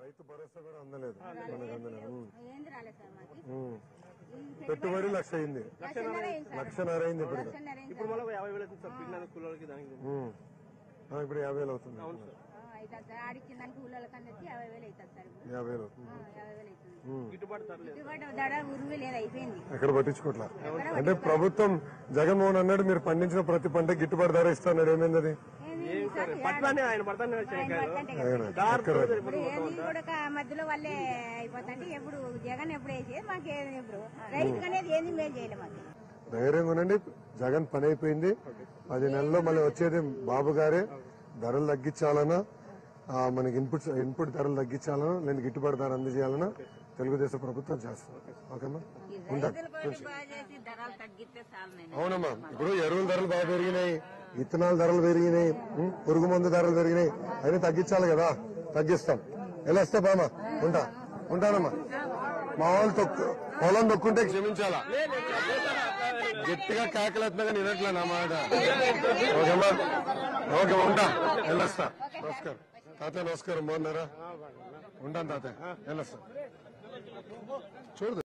రైతు భరోసా కూడా అందలేదు మనకు అందలేదు ఉమ్. ఏంది రాలేదు సార్ మాకు ఉమ్. ఈ పెట్టుబడి లక్ష అయింది లక్షన్నర అయింది సార్ లక్షన్నర అయింది ఇప్పుడు లక్షన్నర అయింది ఇప్పుడు మళ్ళీ యాభై వేలు అవుతుంది సార్ పిల్లలకి కుల్లలకి దానికి ఉమ్. ఆ, ఇప్పుడు యాభై వేలు అవుతుంది ఆ, అవుతుంది సార్ ఆడిచ్చిన దానికి ఊళ్ళో కన్నా వచ్చి యాభై వేలు అవుతుంది సార్ ఇప్పుడు యాభై వేలు అవుతుంది ఆ, యాభై వేలు అవుతుంది ఉమ్. గిట్టుబాటు ధర లేదు గిట్టుబాటు దడ ఉరువు లేదు అయిపోయింది ఎక్కడ పట్టించుకోవట్లా అంటే ప్రభుత్వం జగన్మోహన్ అన్నాడు మీరు పండించిన ప్రతి పంట గిట్టుబాటు ధర ఇస్తాడు ఏమైంది అది ఏంది సార్ పట్లానే ఆయన పడతానే శనక్కాయలు పట్టంటే కదా. ఆయన ఎక్కడ ఇప్పుడు ఏంది కూడా కా- మధ్యలో వాళ్ళే అయిపోతుంటే ఎప్పుడు జగన్ ఎప్పుడు వేసేది మాకు ఏది ఇప్పుడు రైతు అనేది ఏంది మేము చేయలేము మాకు ధైర్యంగా ఉండండి జగన్ పని అయిపోయింది పది నెలల్లో మళ్ళీ వచ్చేది బాబు గారే ధరలు తగ్గించాలన్నా ఆ, మనకి ఇన్పుట్ ఇన్పుట్ ధరలు తగ్గించాలన్నా నేను గిట్టుబాటు ధర అందజేయాలన్నా తెలుగుదేశం ప్రభుత్వం చేస్తుంది ఓకేమ్మా ఉంటా అవునమ్మా ఇప్పుడు ఎరువుల ధరలు బాగా పెరిగినాయి విత్తనాల ధరలు పెరిగినాయి ఉం, పురుగు మందు ధరలు పెరిగినాయి అన్ని తగ్గించాలి కదా తగ్గిస్తాం వెళ్ళొస్తా బామా ఉంటా ఉంటానమ్మా మా వాళ్ళు తొక్కు పొలం తొక్కుంటే క్షమించాలా గట్టిగా కేకలేస్తున్నా కానీ వినట్లే నా మాట ఓకేమ్మా ఓకే ఉంటా వెళ్ళొస్తా నమస్కారం తాతయ్య నమస్కారం బాగున్నారా ఉంటాను తాతయ్య వెళ్ళొస్తా చూడదు